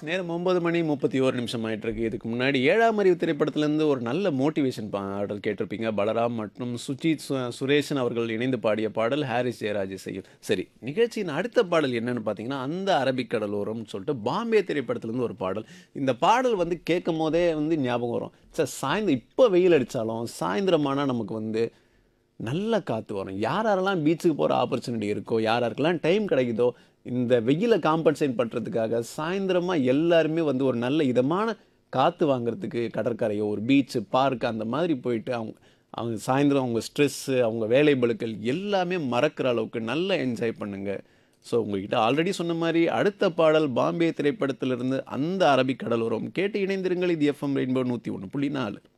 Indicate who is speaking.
Speaker 1: நேரம் 9 மணி 31 நிமிஷம் ஆயிட்டிருக்கு. இதுக்கு முன்னாடி 7ஆம் அறிவு திரைப்படத்திலேருந்து ஒரு நல்ல மோட்டிவேஷன் பாடல் கேட்டிருப்பீங்க. பலராம் மற்றும் சுஜித் சு சுரேஷன் அவர்கள் இணைந்து பாடிய பாடல் ஹாரிஸ் ஜெயராஜ் இசையில். சரி, நிகழ்ச்சியின் அடுத்த பாடல் என்னன்னு பார்த்தீங்கன்னா, அந்த அரபிக் கடலோரம்னு சொல்லிட்டு பாம்பே திரைப்படத்திலேருந்து ஒரு பாடல். இந்த பாடல் வந்து கேட்கும்போதே வந்து ஞாபகம் வரும். ச்ச சாயந்தரம் இப்போ வெயில் அடிச்சாலும், சாயந்தரம் ஆனா நமக்கு வந்து நல்ல காத்து வரும். யார் யாரெல்லாம் பீச்சுக்கு போற ஆப்பர்ச்சுனிட்டி இருக்கோ, யார் யாருக்கெல்லாம் டைம் கிடைக்குதோ, இந்த வெயில காம்பன்சேட் பண்றதுக்காக சாயந்திரமா எல்லாருமே வந்து ஒரு நல்ல இதமான காத்து வாங்குறதுக்கு கடற்கரையோ, ஒரு பீச், பார்க் அந்த மாதிரி போயிட்டு அவங்க அவங்க சாயந்தரம் அவங்க ஸ்ட்ரெஸ்ஸு, அவங்க வேலை பளுக்கள் எல்லாமே மறக்கிற அளவுக்கு நல்லா என்ஜாய் பண்ணுங்க. ஸோ உங்ககிட்ட ஆல்ரெடி சொன்ன மாரி அடுத்த பாடல் பாம்பே திரைப்படத்திலிருந்து அந்த அரபிக் கடலோரம். கேட்டு இணைந்திருங்கள். இது எஃப்எம் ரெயின்போ 101.4.